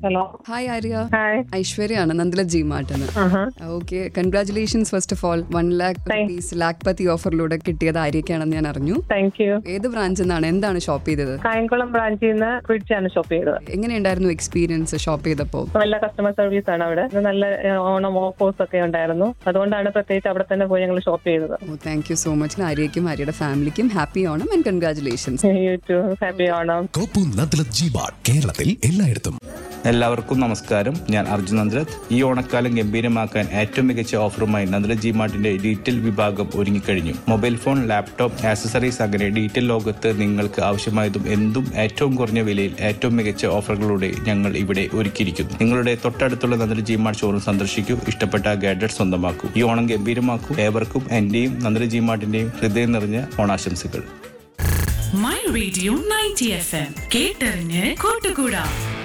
Hello hi Arya hi ഐശ്വര്യാണ് Nandilath G മാർട്ടിന് ആഹാ. Okay congratulations first of all one lakh rupees Lakhpati ഓഫറിലൂടെ കിട്ടിയത് ആര്യക്കാണെന്ന് ഞാൻ അറിഞ്ഞു താങ്ക് യു ഏത് ബ്രാഞ്ചിൽ നിന്നാണ് എന്താണ് ഷോപ്പ് ചെയ്തത് കായംകുളം ബ്രാഞ്ചിൽ നിന്ന് ഫ്രിഡ്ജാണ് ഷോപ്പ് ചെയ്തത് എങ്ങനെയുണ്ടായിരുന്നു എക്സ്പീരിയൻസ് ഷോപ്പ് ചെയ്തപ്പോൾ നല്ല കസ്റ്റമർ സർവീസ് ആണ് അവിടെ നല്ല ഏഹ്, ഓണം ഓഫേഴ്സ് ഒക്കെ ഉണ്ടായിരുന്നു അതുകൊണ്ടാണ് പ്രത്യേകിച്ച് അവിടെ തന്നെ പോയി ഞങ്ങൾ ഷോപ്പ് ചെയ്തത് oh thank you so much ആര്യയ്ക്കും ആര്യയുടെ ഫാമിലിക്കും happy Onam and congratulations you to happy Onam കോപ്പു നദ്ലത് ജി മാർട്ട് കേരളത്തിൽ എല്ലായിടത്തും എല്ലാവർക്കും നമസ്കാരം ഞാൻ അർജുൻ നന്ദ്രത് ഈ ഓണക്കാലം ഗംഭീരമാക്കാൻ ഏറ്റവും മികച്ച ഓഫറുമായി നന്ദ്ര ജി മാർട്ടിന്റെ ഡീറ്റെയിൽ വിഭാഗം ഒരുങ്ങിക്കഴിഞ്ഞു മൊബൈൽ ഫോൺ ലാപ്ടോപ്പ് ആക്സസറീസ് അങ്ങനെ ഡീറ്റെയിൽ ലോകത്ത് നിങ്ങൾക്ക് ആവശ്യമായതും എന്തും ഏറ്റവും കുറഞ്ഞ വിലയിൽ ഏറ്റവും മികച്ച ഓഫറുകളോടെ ഞങ്ങൾ ഇവിടെ ഒരുക്കിയിരിക്കുന്നു നിങ്ങളുടെ തൊട്ടടുത്തുള്ള നന്ദ്ര ജി മാർട്ട് ഷോറൂം സന്ദർശിക്കൂ ഇഷ്ടപ്പെട്ട ഗാഡ്ജറ്റ് സ്വന്തമാക്കൂ ഈ ഓണം ഗംഭീരമാക്കൂ ഏവർക്കും എന്റെയും നന്ദ്ര ജി മാർട്ടിന്റെയും ഹൃദയം നിറഞ്ഞ ഓണാശംസകൾ my radio ninety F M കേട്ടറിഞ്ഞ് കൂട്ടുകൂടാ